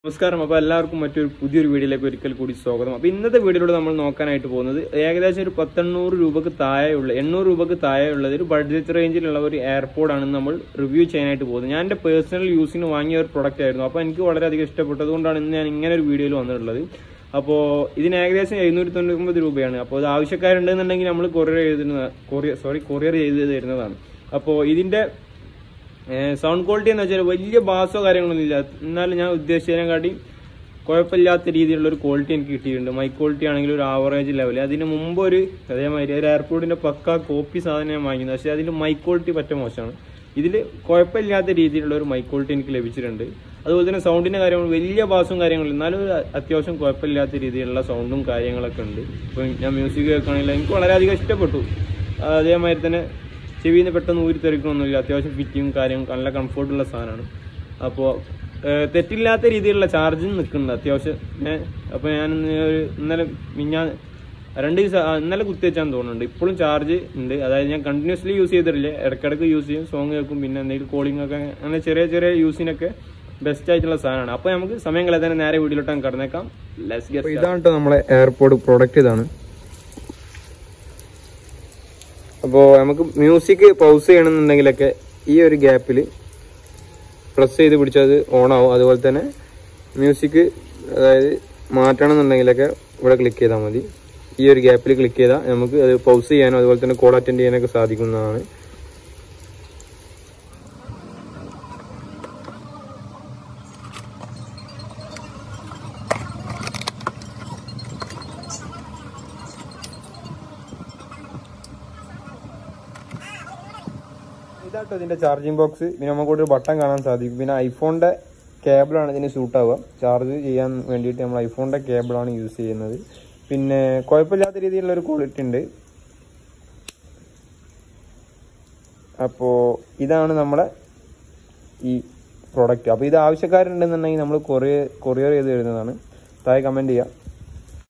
നമസ്കാരം അപ്പോൾ എല്ലാവർക്കും മറ്റൊരു പുതിയൊരു വീഡിയോയിലേക്ക് ഒരിക്കൽ കൂടി സ്വാഗതം അപ്പോൾ ഇന്നത്തെ വീഡിയോയിലൂടെ നമ്മൾ നോക്കാനായിട്ട് പോകുന്നത് ഏകദേശം ഒരു പത്തെണ്ണൂറ് രൂപക്ക് താഴെയുള്ള എണ്ണൂറ് രൂപക്ക് താഴെയുള്ളത് ഒരു ബഡ്ജറ്റ് റേഞ്ചിലുള്ള ഒരു എയർപോർട്ടാണ് നമ്മൾ റിവ്യൂ ചെയ്യാനായിട്ട് പോകുന്നത് ഞാൻ എൻ്റെ പേഴ്സണൽ യൂസിന് വാങ്ങിയ ഒരു പ്രൊഡക്റ്റ് ആയിരുന്നു അപ്പോൾ എനിക്ക് വളരെയധികം ഇഷ്ടപ്പെട്ടതുകൊണ്ടാണ് ഇന്ന് ഞാൻ ഇങ്ങനെ ഒരു വീഡിയോയിൽ വന്നിട്ടുള്ളത് അപ്പോൾ ഇതിന് ഏകദേശം എഴുന്നൂറ്റി തൊണ്ണൂറ്റൊമ്പത് രൂപയാണ് അപ്പോൾ ഇത് ആവശ്യക്കാരുണ്ടെന്നുണ്ടെങ്കിൽ നമ്മൾ കൊറിയർ ചെയ്തിരുന്ന കൊറിയർ സോറി കൊറിയർ ചെയ്ത് തരുന്നതാണ് അപ്പോൾ ഇതിൻ്റെ സൗണ്ട് ക്വാളിറ്റി എന്ന് വെച്ചാൽ വലിയ ബാസോ കാര്യങ്ങളൊന്നും ഇല്ല എന്നാലും ഞാൻ ഉദ്ദേശിച്ചതിനെക്കാട്ടി കുഴപ്പമില്ലാത്ത രീതിയിലുള്ള ഒരു ക്വാളിറ്റി എനിക്ക് കിട്ടിയിട്ടുണ്ട് മൈക്ക് ക്വാളിറ്റി ആണെങ്കിൽ ഒരു ആവറേജ് ലെവൽ അതിന് മുമ്പ് ഒരു അതേമാതിരി ഒരു എയർപോർട്ടിന്റെ പക്ക കോപ്പി സാധനം ഞാൻ വാങ്ങിയത് പക്ഷേ അതിന്റെ മൈക്ക് ക്വാളിറ്റി പറ്റ മോശമാണ് ഇതിൽ കുഴപ്പമില്ലാത്ത രീതിയിലുള്ള ഒരു മൈക്ക് ക്വാളിറ്റി എനിക്ക് ലഭിച്ചിട്ടുണ്ട് അതുപോലെ തന്നെ സൗണ്ടിന്റെ കാര്യങ്ങൾ വലിയ ബാസും കാര്യങ്ങളും എന്നാലും ഒരു അത്യാവശ്യം കുഴപ്പമില്ലാത്ത രീതിയിലുള്ള സൗണ്ടും കാര്യങ്ങളൊക്കെ ഉണ്ട് ഇപ്പം ഞാൻ മ്യൂസിക് കേൾക്കുകയാണെങ്കിൽ എനിക്ക് വളരെയധികം ഇഷ്ടപ്പെട്ടു അതേമാതിരി തന്നെ ചെവിയിൽ നിന്ന് പെട്ടെന്ന് ഊരി തെറിക്കണമൊന്നുമില്ല അത്യാവശ്യം ഫിറ്റിങ്ങും കാര്യവും നല്ല കംഫർട്ടുള്ള സാധനമാണ് അപ്പോൾ തെറ്റില്ലാത്ത രീതിയിലുള്ള ചാർജും നിൽക്കുന്നുണ്ട് അത്യാവശ്യം അപ്പോൾ ഞാൻ ഇന്ന് ഒരു ഇന്നലെ മിഞ്ഞാ രണ്ട് ദിവസം ആ, ഇന്നലെ കുത്തിവെച്ചാന്ന് തോന്നുന്നുണ്ട് ഇപ്പോഴും ചാർജ് ഉണ്ട് അതായത് ഞാൻ കണ്ടിന്യൂസ്ലി യൂസ് ചെയ്തിട്ടില്ല ഇടയ്ക്കിടയ്ക്ക് യൂസ് ചെയ്യും സോങ് കേൾക്കും പിന്നെ എന്തെങ്കിലും കോളിംഗ് ഒക്കെ അങ്ങനെ ചെറിയ ചെറിയ യൂസിനൊക്കെ ബെസ്റ്റ് ആയിട്ടുള്ള സാധനമാണ് അപ്പോൾ നമുക്ക് സമയം കളയാതെ നേരെ വീട്ടിലോട്ട് അങ്ങ് കടന്നേക്കാം ലെസ് ഇതാണ് കേട്ടോ നമ്മളെ എയർപോർട്ട് പ്രോഡക്റ്റ് ഇതാണ് അപ്പോൾ നമുക്ക് മ്യൂസിക് പൗസ് ചെയ്യണമെന്നുണ്ടെങ്കിലൊക്കെ ഈ ഒരു ഗ്യാപ്പിൽ പ്രസ് ചെയ്ത് പിടിച്ചാൽ അത് ഓൺ ആവും അതുപോലെ തന്നെ മ്യൂസിക് അതായത് മാറ്റണം എന്നുണ്ടെങ്കിലൊക്കെ ഇവിടെ ക്ലിക്ക് ചെയ്താൽ മതി ഈ ഒരു ഗ്യാപ്പിൽ ക്ലിക്ക് ചെയ്താൽ നമുക്ക് അത് പൗസ് ചെയ്യാനും അതുപോലെ തന്നെ കോൾ അറ്റൻഡ് ചെയ്യാനൊക്കെ സാധിക്കുന്നതാണ് ഇതാട്ടോ ഇതിന്റെ ചാർജിങ് ബോക്സ് പിന്നെ നമുക്ക് ഒരു ബട്ടൺ കാണാൻ സാധിക്കും പിന്നെ ഐഫോണിന്റെ കേബിളാണ് ഇതിന് സൂട്ട് ആവുക ചാർജ് ചെയ്യാൻ വേണ്ടിയിട്ട് നമ്മൾ ഐഫോണിന്റെ കേബിളാണ് യൂസ് ചെയ്യുന്നത് പിന്നെ കുഴപ്പമില്ലാത്ത രീതിയിലുള്ള ഒരു ക്വാളിറ്റി ഉണ്ട് അപ്പോൾ ഇതാണ് നമ്മുടെ ഈ പ്രോഡക്റ്റ് അപ്പോൾ ഇത് ആവശ്യക്കാരുണ്ടെന്നുണ്ടെങ്കിൽ നമ്മൾ കൊറിയർ കൊറിയർ ചെയ്ത് തരുന്നതാണ് താഴെ കമൻറ്റ് ചെയ്യുക